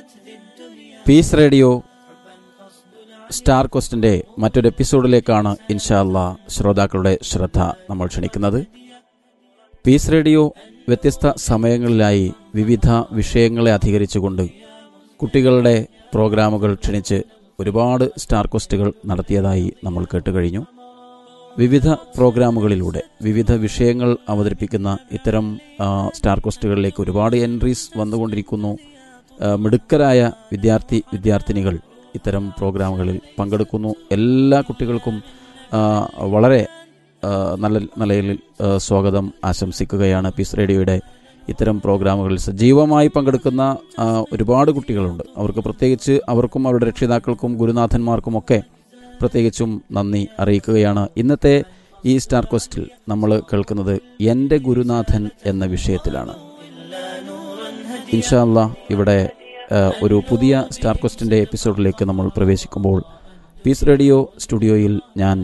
piece radio star ക്വസ്റ്റിന്റെ മറ്റൊരു എപ്പിസോഡിലേക്കാണ് ഇൻഷാല്ല ശ്രോതാക്കളുടെ ശ്രദ്ധ നമ്മൾ ക്ഷണിക്കുന്നത് പീസ് റേഡിയോ വ്യത്യസ്ത സമയങ്ങളിലായി വിവിധ വിഷയങ്ങളെ അധികരിച്ചുകൊണ്ട് കുട്ടികളുടെ പ്രോഗ്രാമുകൾ ക്ഷണിച്ച് ഒരുപാട് സ്റ്റാർ ക്വസ്റ്റുകൾ നടത്തിയതായി നമ്മൾ കേട്ടുകഴിഞ്ഞു വിവിധ പ്രോഗ്രാമുകളിലൂടെ വിവിധ വിഷയങ്ങൾ അവതരിപ്പിക്കുന്ന ഇത്തരം ആ, സ്റ്റാർ ക്വസ്റ്റുകളിലേക്ക് ഒരുപാട് എൻട്രീസ് വന്നുകൊണ്ടിരിക്കുന്നു ആ, മിടുക്കരായ വിദ്യാർത്ഥി വിദ്യാർത്ഥിനികൾ ഇത്തരം പ്രോഗ്രാമുകളിൽ പങ്കെടുക്കുന്നു എല്ലാ കുട്ടികൾക്കും ആ, വളരെ ആ, നല്ല നിലയിൽ ആ, സ്വാഗതം ആശംസിക്കുകയാണ് പീസ് റേഡിയോയുടെ ഇത്തരം പ്രോഗ്രാമുകളിൽ സജീവമായി പങ്കെടുക്കുന്ന ആ, ഒരുപാട് കുട്ടികളുണ്ട് അവർക്ക് പ്രത്യേകിച്ച് അവർക്കും അവരുടെ രക്ഷിതാക്കൾക്കും ഗുരുനാഥന്മാർക്കുമൊക്കെ പ്രത്യേകിച്ചും നന്ദി അറിയിക്കുകയാണ് ഇന്നത്തെ ഈ സ്റ്റാർ ക്വസ്റ്റിൽ നമ്മൾ കേൾക്കുന്നത് എൻ്റെ ഗുരുനാഥൻ എന്ന വിഷയത്തിലാണ് ഇൻഷാല്ല ഇവിടെ ആ, ഒരു പുതിയ സ്റ്റാർ ക്വസ്റ്റിൻ്റെ എപ്പിസോഡിലേക്ക് നമ്മൾ പ്രവേശിക്കുമ്പോൾ പീസ് റേഡിയോ സ്റ്റുഡിയോയിൽ ഞാൻ